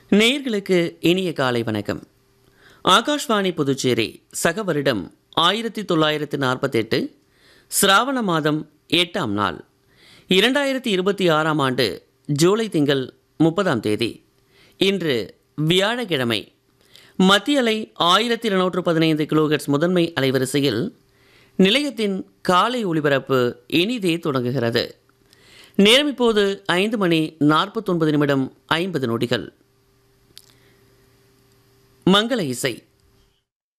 நேயர்களுக்கு இனிய காலை வணக்கம் ஆகாஷ்வாணி புதுச்சேரி சக வருடம் ஆயிரத்தி தொள்ளாயிரத்து நாற்பத்தெட்டு சிராவண மாதம் எட்டாம் நாள் இரண்டாயிரத்தி இருபத்தி ஆறாம் ஆண்டு ஜூலை திங்கள் முப்பதாம் தேதி இன்று வியாழக்கிழமை மத்திய அலை ஆயிரத்தி இருநூற்று பதினைந்து கிலோஹெர்ட்ஸ் முதன்மை அலைவரிசையில் நிலையத்தின் காலை ஒளிபரப்பு இனிதே தொடங்குகிறது நேரம் இப்போது ஐந்து மணி நாற்பத்தொன்பது நிமிடம் ஐம்பது நொடிகள் மங்கள இசை